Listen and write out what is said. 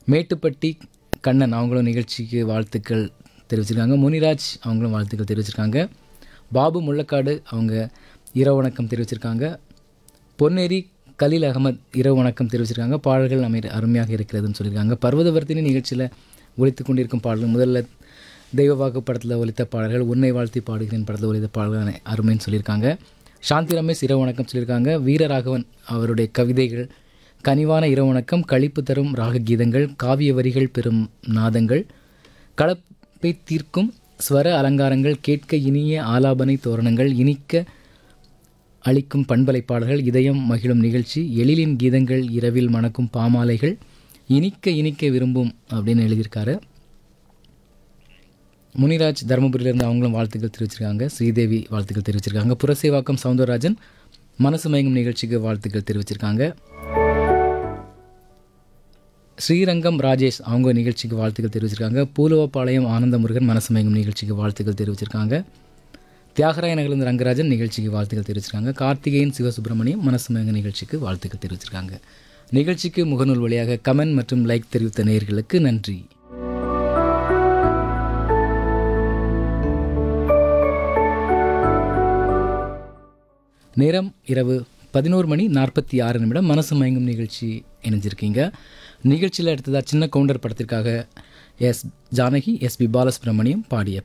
மேட்டுப்பட்டி கண்ணன் அவங்களும் நிகழ்ச்சிக்கு வாழ்த்துக்கள் தெரிவிச்சிருக்காங்க முனிராஜ் அவங்களும் வாழ்த்துக்கள் தெரிவிச்சிருக்காங்க பாபு முள்ளக்காடு அவங்க இரவு வணக்கம் தெரிவிச்சிருக்காங்க பொன்னேரி கலீல் அகமத் இரவு வணக்கம் தெரிவிச்சிருக்காங்க பாடல்கள் அமை அருமையாக இருக்கிறதுன்னு சொல்லியிருக்காங்க பர்வதவர்த்தினி நிகழ்ச்சியில் ஒலித்து கொண்டிருக்கும் பாடல்கள் முதல்ல தெய்வ வாக்கு படத்தில் ஒலித்த பாடல்கள் உன்னை வாழ்த்தி பாடுகிறேன் படத்தில் ஒலித்த பாடல்கள் அருமைன்னு சொல்லியிருக்காங்க சாந்தி ரமேஷ் இரவு வணக்கம் சொல்லியிருக்காங்க வீரராகவன் அவருடைய கவிதைகள் கனிவான இரவு வணக்கம் களிப்பு தரும் ராக கீதங்கள் காவிய வரிகள் பெறும் நாதங்கள் கலப்பை தீர்க்கும் ஸ்வர அலங்காரங்கள் கேட்க இனிய ஆலாபனை தோரணங்கள் இனிக்க அளிக்கும் பண்பலை பாடல்கள் இதயம் மகிழும் நிகழ்ச்சி எழிலின் கீதங்கள் இரவில் மணக்கும் பாமாலைகள் இனிக்க இனிக்க விரும்பும் அப்படின்னு எழுதியிருக்காரு முனிராஜ் தருமபுரியிலேருந்து அவங்களும் வாழ்த்துக்கள் தெரிவிச்சிருக்காங்க ஸ்ரீதேவி வாழ்த்துக்கள் தெரிவிச்சிருக்காங்க புரசேவாக்கம் சவுந்தரராஜன் மனசு மயங்கும் நிகழ்ச்சிக்கு வாழ்த்துக்கள் தெரிவிச்சிருக்காங்க ஸ்ரீரங்கம் ராஜேஷ் அவங்க நிகழ்ச்சிக்கு வாழ்த்துக்கள் தெரிவிச்சிருக்காங்க பூலுவப்பாளையம் ஆனந்த முருகன் மனசு மயங்கும் நிகழ்ச்சிக்கு வாழ்த்துக்கள் தெரிவிச்சிருக்காங்க தியாகராய நகர்லேருந்து ரங்கராஜன் நிகழ்ச்சிக்கு வாழ்த்துக்கள் தெரிவிச்சிருக்காங்க கார்த்திகேயன் சிவசுப்பிரமணியம் மனசு மயங்க நிகழ்ச்சிக்கு வாழ்த்துக்கள் தெரிவிச்சிருக்காங்க நிகழ்ச்சிக்கு முகநூல் வழியாக கமெண்ட் மற்றும் லைக் தெரிவித்த நேயர்களுக்கு நன்றி நேரம் இரவு பதினோரு மணி நாற்பத்தி ஆறு நிமிடம் மனசு மயங்கும் நிகழ்ச்சி இணைஞ்சிருக்கீங்க நிகழ்ச்சியில் அடுத்ததாக சின்ன கவுண்டர் படத்திற்காக S Janaki S P Balasubrahmanyam பாடிய